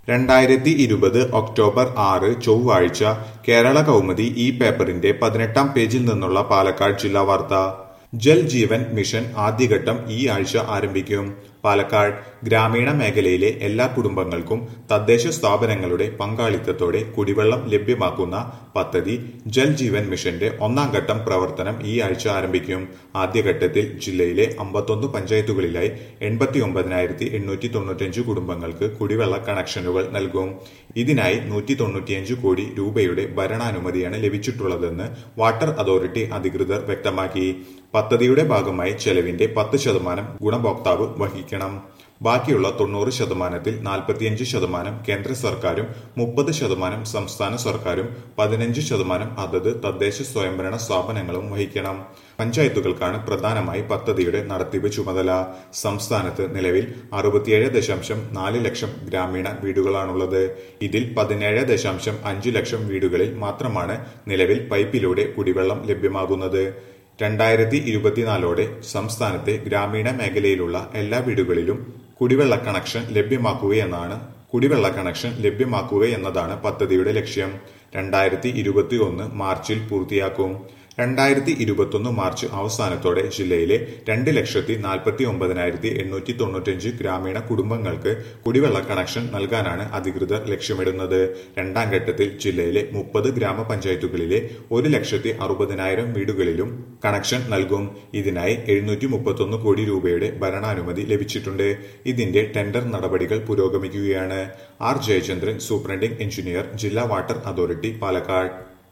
രണ്ടായിരത്തി ഇരുപത് ഒക്ടോബർ ആറ് ചൊവ്വാഴ്ച കേരള കൗമുദി ഈ പേപ്പറിന്റെ പതിനെട്ടാം പേജിൽ നിന്നുള്ള പാലക്കാട് ജില്ലാ വാർത്ത ജൽ ജീവൻ മിഷൻ ആദ്യഘട്ടം ഈ ആഴ്ച ആരംഭിക്കും പാലക്കാട് ഗ്രാമീണ മേഖലയിലെ എല്ലാ കുടുംബങ്ങൾക്കും തദ്ദേശ സ്ഥാപനങ്ങളുടെ പങ്കാളിത്തത്തോടെ കുടിവെള്ളം ലഭ്യമാക്കുന്ന പദ്ധതി ജൽ ജീവൻ മിഷന്റെ ഒന്നാം ഘട്ടം പ്രവർത്തനം ഈ ആഴ്ച ആരംഭിക്കും ആദ്യഘട്ടത്തിൽ ജില്ലയിലെ അമ്പത്തൊന്ന് പഞ്ചായത്തുകളിലായി എൺപത്തി ഒമ്പതിനായിരത്തി എണ്ണൂറ്റി തൊണ്ണൂറ്റഞ്ച് കുടുംബങ്ങൾക്ക് കുടിവെള്ള കണക്ഷനുകൾ നൽകും ഇതിനായി നൂറ്റി തൊണ്ണൂറ്റിയഞ്ച് കോടി രൂപയുടെ ഭരണാനുമതിയാണ് ലഭിച്ചിട്ടുള്ളതെന്ന് വാട്ടർ അതോറിറ്റി അധികൃതർ വ്യക്തമാക്കി പദ്ധതിയുടെ ഭാഗമായി ചെലവിന്റെ പത്ത് ശതമാനം ഗുണഭോക്താവ് വഹിക്കണം ബാക്കിയുള്ള തൊണ്ണൂറ് ശതമാനത്തിൽ നാൽപ്പത്തിയഞ്ച് ശതമാനം കേന്ദ്ര സർക്കാരും മുപ്പത് ശതമാനം സംസ്ഥാന സർക്കാരും പതിനഞ്ച് ശതമാനം അതത് തദ്ദേശ സ്വയംഭരണ സ്ഥാപനങ്ങളും വഹിക്കണം പഞ്ചായത്തുകൾക്കാണ് പ്രധാനമായി പദ്ധതിയുടെ നടത്തിപ്പ് ചുമതല സംസ്ഥാനത്ത് നിലവിൽ അറുപത്തിയേഴ് ദശാംശം നാല് ലക്ഷം ഗ്രാമീണ വീടുകളാണുള്ളത് ഇതിൽ പതിനേഴ് ദശാംശം അഞ്ച് ലക്ഷം വീടുകളിൽ മാത്രമാണ് നിലവിൽ പൈപ്പിലൂടെ കുടിവെള്ളം ലഭ്യമാകുന്നത് രണ്ടായിരത്തി ഇരുപത്തിനാലോടെ സംസ്ഥാനത്തെ ഗ്രാമീണ മേഖലയിലുള്ള എല്ലാ വീടുകളിലും കുടിവെള്ള കണക്ഷൻ ലഭ്യമാക്കുകയെന്നാണ് കുടിവെള്ള കണക്ഷൻ ലഭ്യമാക്കുകയെന്നതാണ് പദ്ധതിയുടെ ലക്ഷ്യം രണ്ടായിരത്തി ഇരുപത്തി ഒന്ന് മാർച്ചിൽ പൂർത്തിയാക്കും രണ്ടായിരത്തി ഇരുപത്തൊന്ന് മാർച്ച് അവസാനത്തോടെ ജില്ലയിലെ രണ്ട് ലക്ഷത്തി നാൽപ്പത്തി ഒമ്പതിനായിരത്തി എണ്ണൂറ്റി തൊണ്ണൂറ്റഞ്ച് ഗ്രാമീണ കുടുംബങ്ങൾക്ക് കുടിവെള്ള കണക്ഷൻ നൽകാനാണ് അധികൃതർ ലക്ഷ്യമിടുന്നത് രണ്ടാം ഘട്ടത്തിൽ ജില്ലയിലെ മുപ്പത് ഗ്രാമപഞ്ചായത്തുകളിലെ ഒരു ലക്ഷത്തി അറുപതിനായിരം വീടുകളിലും കണക്ഷൻ നൽകും ഇതിനായി എഴുന്നൂറ്റി മുപ്പത്തൊന്ന് കോടി രൂപയുടെ ഭരണാനുമതി ലഭിച്ചിട്ടുണ്ട് ഇതിന്റെ ടെൻഡർ നടപടികൾ പുരോഗമിക്കുകയാണ് ആർ ജയചന്ദ്രൻ സൂപ്രണ്ടിംഗ് എഞ്ചിനീയർ ജില്ലാ വാട്ടർ അതോറിറ്റി പാലക്കാട്